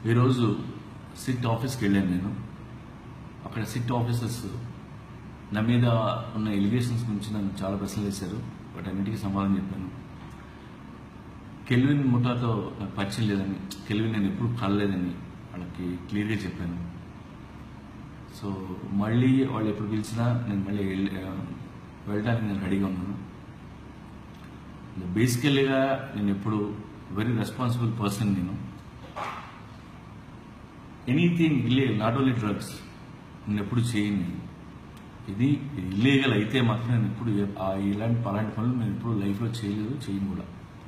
ఈరోజు సిట్ ఆఫీస్కి వెళ్ళాను నేను అక్కడ సిట్ ఆఫీసర్స్ నా మీద ఉన్న ఎలిగేషన్స్ గురించి నన్ను చాలా ప్రశ్నలు వేశారు బట్ అన్నిటికీ సమాధానం చెప్పాను కెల్విన్ ముఠాతో నాకు పరిచయం లేదని కెల్విన్ నేను ఎప్పుడు కలలేదని వాళ్ళకి క్లియర్గా చెప్పాను సో మళ్ళీ వాళ్ళు ఎప్పుడు పిలిచినా నేను మళ్ళీ వెళ్ళి- ఆ, వెళ్ళడానికి నేను రెడీగా ఉన్నాను బేసికల్గా నేను ఎప్పుడు వెరీ రెస్పాన్సిబుల్ పర్సన్ నేను anything illegal not only drugs నేను ఎప్పుడు చేయను నేను. ఇది ఇల్లీగల్ అయితే మాత్రం నేను ఎప్పుడు ఏ- ఆ ఇలాంటి అలాంటి పనులు నేను ఎప్పుడు లైఫ్లో చేయలేదు చేయను కూడా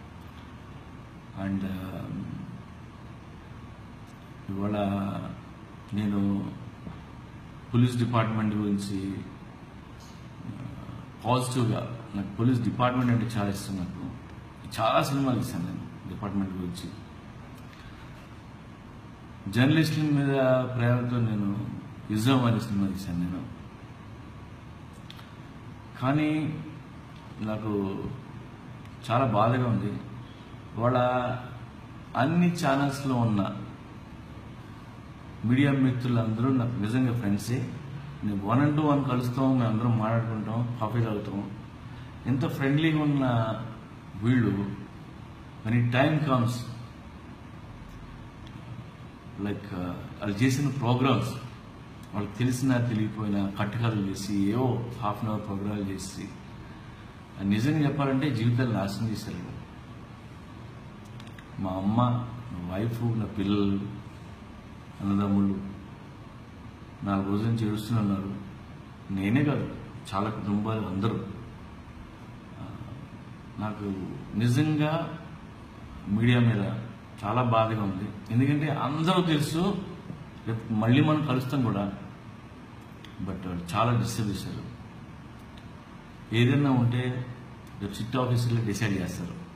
అండ్ ఇవాళ నేను పోలీస్ డిపార్ట్మెంట్ గురించి పాజిటివ్గా నాకు పోలీస్ డిపార్ట్మెంట్ అంటే చాలా ఇష్టం నాకు చాలా సినిమాలు ఇస్తాను నేను డిపార్ట్మెంట్ గురించి జర్నలిస్టుల మీద ప్రేమతో నేను యుజం అనే సినిమా తీశాను నేను కానీ నాకు చాలా బాధగా ఉంది వాళ్ళ అన్ని ఛానల్స్లో ఉన్న మీడియా మిత్రులందరూ నాకు నిజంగా ఫ్రెండ్సే నేను వన్ అండ్ టూ వన్ కలుస్తాం మేము అందరం మాట్లాడుకుంటాం కాఫీ తాగుతాం ఎంత ఫ్రెండ్లీగా ఉన్న వీళ్ళు మన టైం కమ్స్ లైక్ వాళ్ళు చేసిన ప్రోగ్రామ్స్ వాళ్ళకి తెలిసినా తెలియపోయినా కట్టుకథలు చేసి ఏవో హాఫ్ అన్ అవర్ ప్రోగ్రాలు చేసి నిజంగా చెప్పాలంటే జీవితాలు నాశనం చేశారు వీళ్ళు. మా అమ్మ నా వైఫ్ నా పిల్లలు అన్నదమ్ముళ్ళు నాలుగు రోజుల నుంచి ఏడుస్తూనే ఉన్నారు నేనే కాదు చాలా కుటుంబాలు అందరూ ఆ, నాకు నిజంగా మీడియా మీద చాలా బాధగా ఉంది ఎందుకంటే అందరూ తెలుసు రేపు మళ్ళీ మనం కలుస్తాం కూడా బట్ చాలా డిస్టర్బ్ చేశారు ఏదైనా ఉంటే రేపు సిట్ ఆఫీసులో డిసైడ్ చేస్తారు